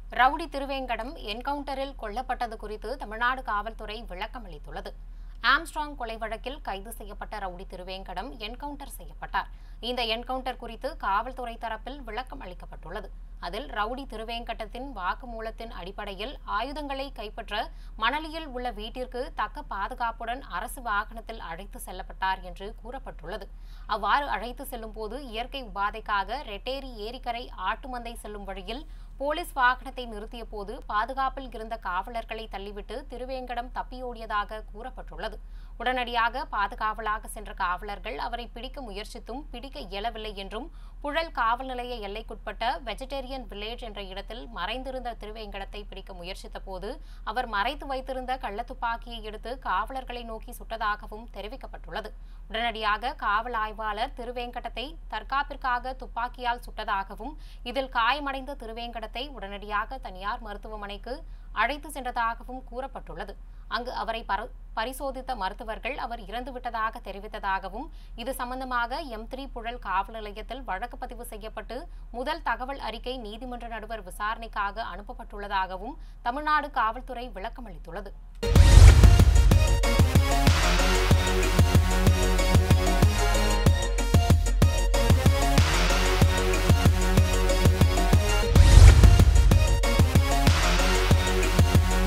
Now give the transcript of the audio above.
rowdy Thiruvengadam என்கவுண்டரில் கொல்லப்பட்டது குறித்து தமிழ்நாடு காவல்துறை விளக்கம் அளித்துள்ளது ஆம்ஸ்ட்ராங் கொலை வழக்கில் கைது செய்யப்பட்ட ரவுடி திருவேங்கடம் என்கவுண்டர் செய்யப்பட்டார் இந்த என்கவுண்டர் குறித்து காவல்துறை தரப்பில் விளக்கம் அளிக்கப்பட்டுள்ளது அதில் ரவுடி திருவேங்கடத்தின் வாக்குமூலத்தின் அடிப்படையில் ஆயுதங்களை கைப்பற்ற மணலியில் உள்ள வீட்டிற்கு தக்க பாதுகாப்புடன் அரசு வாகனத்தில் அழைத்து செல்லப்பட்டார் என்று கூறப்பட்டுள்ளது அவ்வாறு அழைத்து செல்லும் போது இயற்கை உபாதைக்காக ரெட்டேரி ஏரிக்கரை ஆட்டுமந்தை செல்லும் வழியில் போலீஸ் வாகனத்தை நிறுத்திய போது பாதுகாப்பில் இருந்த காவலர்களை தள்ளிவிட்டு திருவேங்கடம் தப்பியோடியதாக கூறப்பட்டுள்ளது உடனடியாக பாதுகாவலாக சென்ற காவலர்கள் அவரை பிடிக்க முயற்சித்தும் பிடிக்க இயலவில்லை என்றும் புழல் காவல் நிலைய எல்லைக்குட்பட்ட வெஜிடேரியன் வில்லேஜ் என்ற இடத்தில் மறைந்திருந்த திருவேங்கடத்தை பிடிக்க முயற்சித்த போது அவர் மறைத்து வைத்திருந்த கள்ளத்துப்பாக்கியை எடுத்து காவலர்களை நோக்கி சுட்டதாகவும் தெரிவிக்கப்பட்டுள்ளது உடனடியாக காவல் ஆய்வாளர் திருவேங்கடத்தை தற்காப்பிற்காக துப்பாக்கியால் சுட்டதாகவும் இதில் காயமடைந்த திருவேங்கடத்தை உடனடியாக தனியார் மருத்துவமனைக்கு அழைத்து சென்றதாகவும் கூறப்பட்டுள்ளது அங்கு அவரை பர- பரிசோதித்த மருத்துவர்கள் அவர் இறந்துவிட்டதாக தெரிவித்ததாகவும் இது சம்பந்தமாக எம் த்ரீ புழல் காவல் நிலையத்தில் வழக்கு பதிவு செய்யப்பட்டு முதல் தகவல் அறிக்கை நீதிமன்ற நடுவர் விசாரணைக்காக அனுப்பப்பட்டுள்ளதாகவும் தமிழ்நாடு காவல்துறை விளக்கமளித்துள்ளது